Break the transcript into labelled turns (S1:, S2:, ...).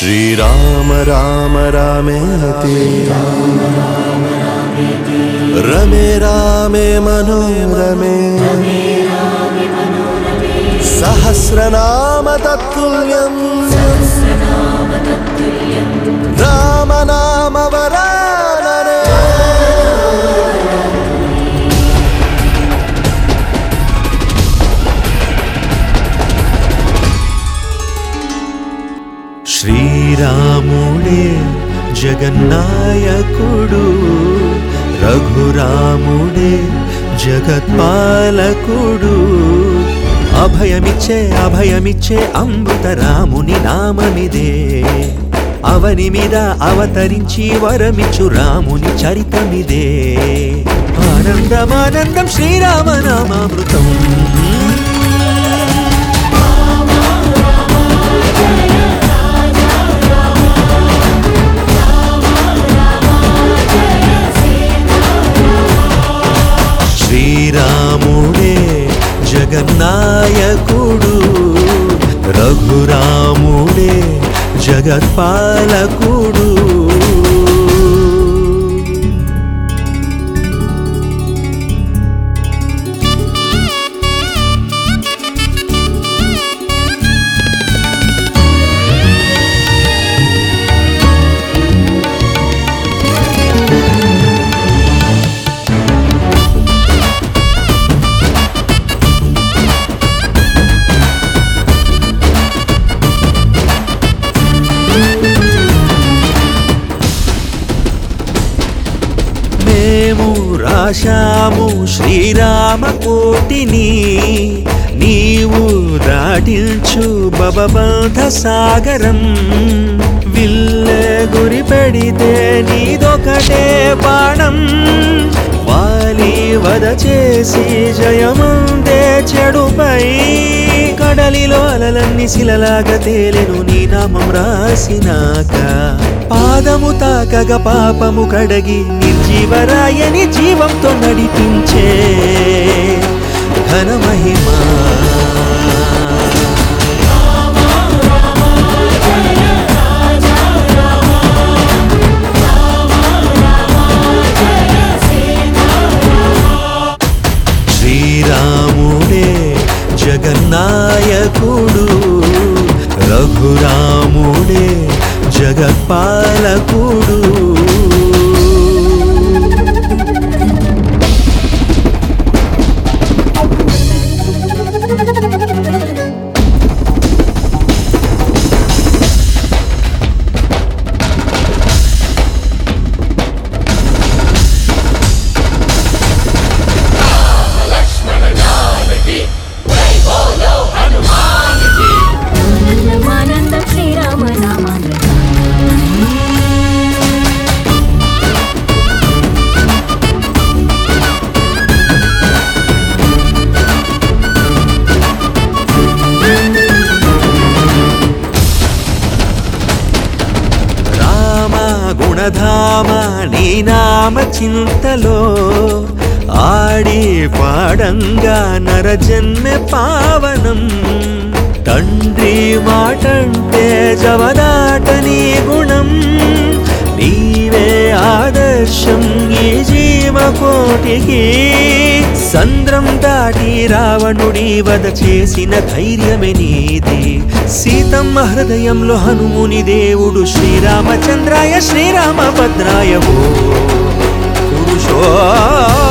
S1: श्रीराम राम रामेति रमे रामे मनोरमे सहस्रनाम तत्तुल्यम् रामनाम वरानने
S2: శ్రీరాముడే జగన్నాయకుడు రఘురాముడే జగత్పాలకుడు అభయమిచ్చే అభయమిచ్చే అమృత రాముని నామమిదే అవని మీద అవతరించి వరమిచ్చు రాముని చరితమిదే ఆనందమానందం శ్రీరామ నామామృతం శ్రీరాముడే జగన్నాయకుడు రఘురాముడే జగత్పాలకుడు మేము రాశాము శ్రీరామ కోటిని నీవు దాటించు బబబంధ సాగరం విల్లె గురి పెడితే నీదొకటే బాణం వాలి వద చేసి జయముందే చెడుపై కడలిలో అలలన్నీ శిలలాగా తేలెను నీ నామం రాసినాక పాదము తాకగ పాపము కడగి నిర్జీవరాయని జీవంతో నడిపించే ఘన మహిమా శ్రీరాముడే జగన్నాయకుడు రఘురాముడే జగత్పాలకుడు
S3: ఆనందం శ్రీరామ నామామృతం
S2: రామ గుణధామ నీ నామ చింతలో ఆడి పాడంగా నరజన్మె పావనం తండ్రి మాటంటే జవదాటని గుణం నీవే ఆదర్శం ఈ జీవకోటికి సంద్రం దాటి రావణుడి వద చేసిన ధైర్యమే నీది సీతమ్మ హృదయంలో హనుముని దేవుడు శ్రీరామచంద్రాయ శ్రీరామభద్రాయ ఓ పురుషో